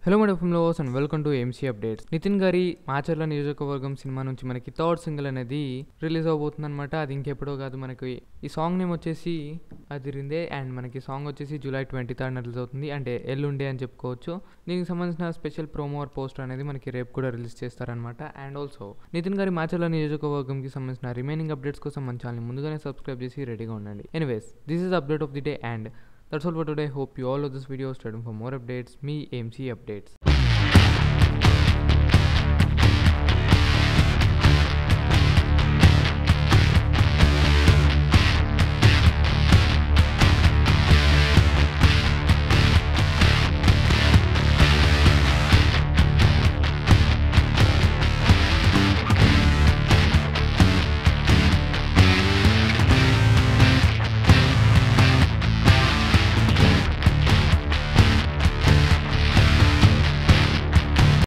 Hello my ఫిల్మ్లోస్ and welcome to MC updates Nithin గారి మాచర్ల నియోజకవర్గం సినిమా నుంచి మనకి థర్డ్ సింగిల్ అనేది రిలీజ్ అవబోతుంది అనమాట అది ఇంకెప్పుడో కాదు మనకి ఈ సాంగ్ నేమ్ వచ్చేసి అదిరిందే అండ్ మనకి సాంగ్ వచ్చేసి జూలై ట్వంటీ థర్డ్ రిలీజ్ అవుతుంది అంటే ఎల్లుండే అని చెప్పుకోవచ్చు దీనికి సంబంధించిన స్పెషల్ ప్రోమో ఆర్ పోస్టర్ అనేది మనకి రేపు కూడా రిలీజ్ చేస్తారనమాట అండ్ ఆల్సో నితిన్ గారి మాచర్ల నియోజకవర్గంకి సంబంధించిన రిమైనింగ్ అప్డేట్స్ కోసం మన ఛానల్ ముందుగానే సబ్స్క్రైబ్ చేసి రెడీగా ఉండండి anyways this is update of the day and That's all for today. Hope you all love this video. Stay tuned for more updates. Me, AMC Updates.